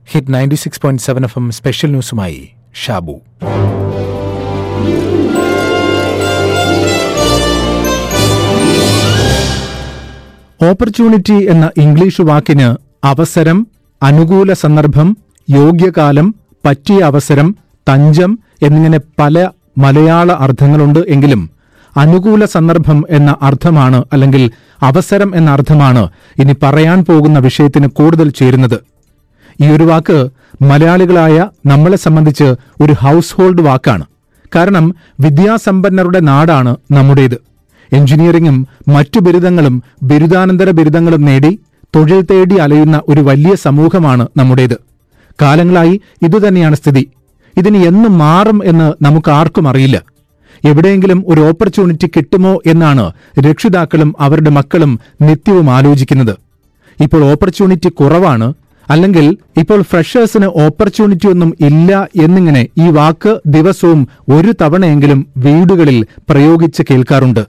hit ninety six point seven F M special ന്യൂസുമായി Shabu opportunity എന്ന English വാക്കിന് അവസരം അനുകൂല സന്ദർഭം യോഗ്യകാലം പറ്റിയ അവസരം തഞ്ചം എന്നിങ്ങനെ പല മലയാള അർത്ഥങ്ങളുണ്ട് എങ്കിലും അനുകൂല സന്ദർഭം എന്ന അർത്ഥമാണ് അല്ലെങ്കിൽ അവസരം എന്ന അർത്ഥമാണ് ഇനി പറയാൻ പോകുന്ന വിഷയത്തിന് കൂടുതൽ ചേരുന്നത് ഈ ഒരു വാക്ക് മലയാളികളായ നമ്മളെ സംബന്ധിച്ച് ഒരു ഹൗസ് ഹോൾഡ് വാക്കാണ് കാരണം വിദ്യാസമ്പന്നരുടെ നാടാണ് നമ്മുടേത് എഞ്ചിനീയറിംഗും മറ്റു ബിരുദങ്ങളും ബിരുദാനന്തര ബിരുദങ്ങളും നേടി തൊഴിൽ തേടി അലയുന്ന ഒരു വലിയ സമൂഹമാണ് നമ്മുടേത് കാലങ്ങളായി ഇതുതന്നെയാണ് സ്ഥിതി ഇതിന് എന്ന് മാറും എന്ന് നമുക്ക് ആർക്കും അറിയില്ല എവിടെയെങ്കിലും ഒരു ഓപ്പർച്യൂണിറ്റി കിട്ടുമോ എന്നാണ് രക്ഷിതാക്കളും അവരുടെ മക്കളും നിത്യവും ആലോചിക്കുന്നത് ഇപ്പോൾ ഓപ്പർച്യൂണിറ്റി കുറവാണ് അല്ലെങ്കിൽ ഇപ്പോൾ ഫ്രഷേഴ്സിന് ഓപ്പർച്യൂണിറ്റി ഒന്നും ഇല്ല എന്നിങ്ങനെ ഈ വാക്ക് ദിവസവും ഒരു തവണയെങ്കിലും വീടുകളിൽ പ്രയോഗിച്ച് കേൾക്കാറുണ്ട്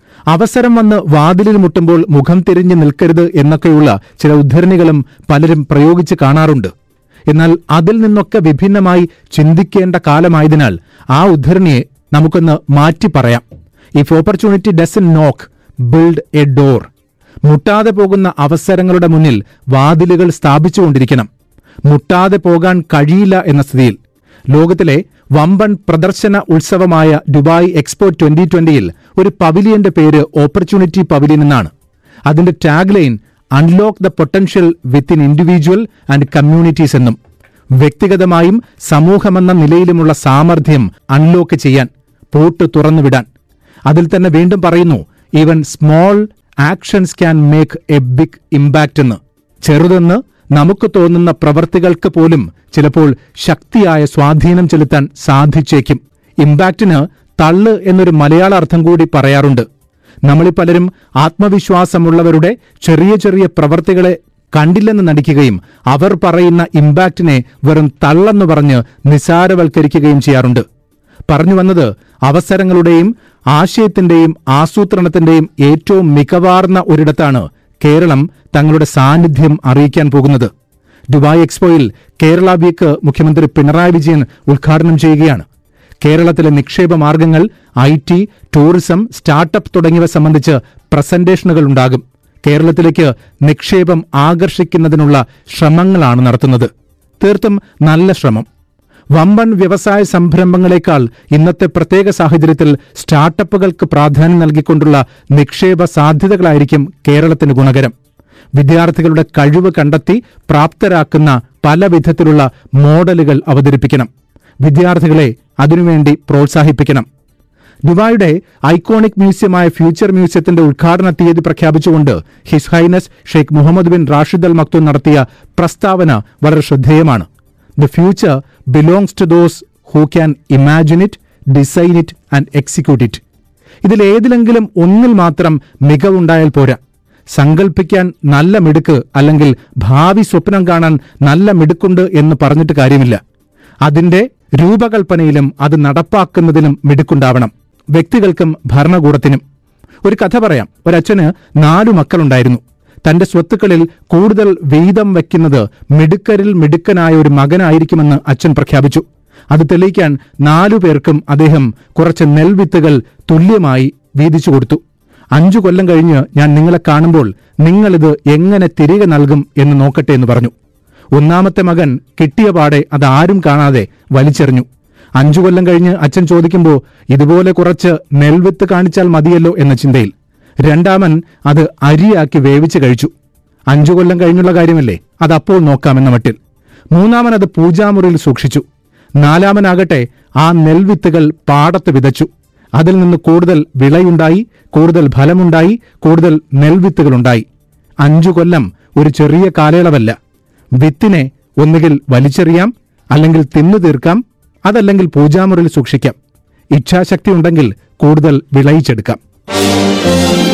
അവസരം വന്ന് വാതിലിൽ മുട്ടുമ്പോൾ മുഖം തിരിഞ്ഞു നിൽക്കരുത് എന്നൊക്കെയുള്ള ചില ഉദ്ധരണികളും പലരും പ്രയോഗിച്ച് കാണാറുണ്ട് എന്നാൽ അതിൽ നിന്നൊക്കെ വിഭിന്നമായി ചിന്തിക്കേണ്ട കാലമായതിനാൽ ആ ഉദ്ധരണിയെ നമുക്കൊന്ന് മാറ്റി പറയാം if opportunity doesn't knock build a door മുട്ടാതെ പോകുന്ന അവസരങ്ങളുടെ മുന്നിൽ വാതിലുകൾ സ്ഥാപിച്ചുകൊണ്ടിരിക്കണം മുട്ടാതെ പോകാൻ കഴിയില്ല എന്ന സ്ഥിതിയിൽ ലോകത്തിലെ വമ്പൻ പ്രദർശന ഉത്സവമായ ദുബായ് എക്സ്പോ ട്വന്റി ട്വന്റിയിൽ ഒരു പവിലിയന്റെ പേര് ഓപ്പർച്യൂണിറ്റി പവിലിയൻ എന്നാണ് അതിന്റെ tag line unlock the potential within individual and communities എന്നും വ്യക്തിഗതമായും സമൂഹമെന്ന നിലയിലുമുള്ള സാമർഥ്യം അൺലോക്ക് ചെയ്യാൻ പോട്ട് തുറന്നുവിടാൻ അതിൽ തന്നെ വീണ്ടും പറയുന്നു even small actions can make a big impact എന്ന് ചെറുതെന്ന് നമുക്ക് തോന്നുന്ന പ്രവർത്തികൾക്ക് പോലും ചിലപ്പോൾ ശക്തിയായ സ്വാധീനം ചെലുത്താൻ സാധിച്ചേക്കും ഇമ്പാക്റ്റിന് തള്ള് എന്നൊരു മലയാള അർത്ഥം കൂടി പറയാറുണ്ട് നമ്മളിൽ പലരും ആത്മവിശ്വാസമുള്ളവരുടെ ചെറിയ ചെറിയ പ്രവർത്തികളെ കണ്ടില്ലെന്ന് നടിക്കുകയും അവർ പറയുന്ന ഇമ്പാക്റ്റിനെ വെറും തള്ളെന്ന് പറഞ്ഞ് നിസാരവൽക്കരിക്കുകയും ചെയ്യാറുണ്ട് പറഞ്ഞു വന്നത് അവസരങ്ങളുടെയും ആശയത്തിന്റെയും ആസൂത്രണത്തിന്റെയും ഏറ്റവും മികവാർന്ന ഒരിടത്താണ് കേരളം തങ്ങളുടെ സാന്നിധ്യം അറിയിക്കാൻ പോകുന്നത് ദുബായ് എക്സ്പോയിൽ കേരള വീക്ക് മുഖ്യമന്ത്രി പിണറായി വിജയൻ ഉദ്ഘാടനം ചെയ്യുകയാണ് കേരളത്തിലെ നിക്ഷേപ മാർഗങ്ങൾ ഐ ടി ടൂറിസം സ്റ്റാർട്ടപ്പ് തുടങ്ങിയവ സംബന്ധിച്ച് പ്രസന്റേഷനുകൾ ഉണ്ടാകും കേരളത്തിലേക്ക് നിക്ഷേപം ആകർഷിക്കുന്നതിനുള്ള ശ്രമങ്ങളാണ് നടത്തുന്നത് തീർത്തും നല്ല ശ്രമം വമ്പൻ വ്യവസായ സംരംഭങ്ങളെക്കാൾ ഇന്നത്തെ പ്രത്യേക സാഹചര്യത്തിൽ സ്റ്റാർട്ടപ്പുകൾക്ക് പ്രാധാന്യം നൽകിക്കൊണ്ടുള്ള നിക്ഷേപ സാധ്യതകളായിരിക്കും കേരളത്തിന് ഗുണകരം വിദ്യാർത്ഥികളുടെ കഴിവ് കണ്ടെത്തി പ്രാപ്തരാക്കുന്ന പല വിധത്തിലുള്ള മോഡലുകൾ അവതരിപ്പിക്കണം വിദ്യാർത്ഥികളെ അതിനുവേണ്ടി പ്രോത്സാഹിപ്പിക്കണം ദുബായിയുടെ ഐക്കോണിക് മ്യൂസിയമായ ഫ്യൂച്ചർ മ്യൂസിയത്തിന്റെ ഉദ്ഘാടന തീയതി പ്രഖ്യാപിച്ചുകൊണ്ട് his highness Sheikh Mohammed bin Rashid Al Maktoum നടത്തിയ പ്രസ്താവന വളരെ ശ്രദ്ധേയമാണ് the future belongs to those who can imagine it design it and execute it ഇതിലേതിലെങ്കിലും ഒന്നിൽ മാത്രം മികവുണ്ടായാൽ പോരാ സങ്കൽപ്പിക്കാൻ നല്ല മിടുക്ക് അല്ലെങ്കിൽ ഭാവി സ്വപ്നം കാണാൻ നല്ല മിടുക്കുണ്ട് എന്ന് പറഞ്ഞിട്ട് കാര്യമില്ല അതിന്റെ രൂപകൽപ്പനയിലും അത് നടപ്പാക്കുന്നതിലും മിടുക്കുണ്ടാവണം വ്യക്തികൾക്കും ഭരണകൂടത്തിനും ഒരു കഥ പറയാം ഒരച്ഛന് നാലു മക്കളുണ്ടായിരുന്നു തന്റെ സ്വത്തുക്കളിൽ കൂടുതൽ വീതം വയ്ക്കുന്നത് മിടുക്കരിൽ മിടുക്കനായ ഒരു മകനായിരിക്കുമെന്ന് അച്ഛൻ പ്രഖ്യാപിച്ചു അത് തെളിയിക്കാൻ നാലു പേർക്കും അദ്ദേഹം കുറച്ച് നെൽവിത്തുകൾ തുല്യമായി വീതിച്ചു കൊടുത്തു അഞ്ചു കൊല്ലം കഴിഞ്ഞ് ഞാൻ നിങ്ങളെ കാണുമ്പോൾ നിങ്ങളിത് എങ്ങനെ തിരികെ നൽകും എന്ന് നോക്കട്ടെ എന്ന് പറഞ്ഞു ഒന്നാമത്തെ മകൻ കിട്ടിയ പാടെ അത് ആരും കാണാതെ വലിച്ചെറിഞ്ഞു അഞ്ചു കൊല്ലം കഴിഞ്ഞ് അച്ഛൻ ചോദിക്കുമ്പോൾ ഇതുപോലെ കുറച്ച് നെൽവിത്ത് കാണിച്ചാൽ മതിയല്ലോ എന്ന ചിന്തയിൽ രണ്ടാമൻ അത് അരിയാക്കി വേവിച്ച് കഴിച്ചു അഞ്ചു കൊല്ലം കഴിഞ്ഞുള്ള കാര്യമല്ലേ അത് അപ്പോൾ നോക്കാമെന്ന മട്ടിൽ മൂന്നാമൻ അത് പൂജാമുറിയിൽ സൂക്ഷിച്ചു നാലാമനാകട്ടെ ആ നെൽവിത്തുകൾ പാടത്ത് വിതച്ചു അതിൽ നിന്ന് കൂടുതൽ വിളയുണ്ടായി കൂടുതൽ ഫലമുണ്ടായി കൂടുതൽ നെൽവിത്തുകളുണ്ടായി അഞ്ചു കൊല്ലം ഒരു ചെറിയ കാലയളവല്ല വിത്തിനെ ഒന്നുകിൽ വലിച്ചെറിയാം അല്ലെങ്കിൽ തിന്നു തീർക്കാം അതല്ലെങ്കിൽ പൂജാമുറിയിൽ സൂക്ഷിക്കാം ഇച്ഛാശക്തി ഉണ്ടെങ്കിൽ കൂടുതൽ വിളയിച്ചെടുക്കാം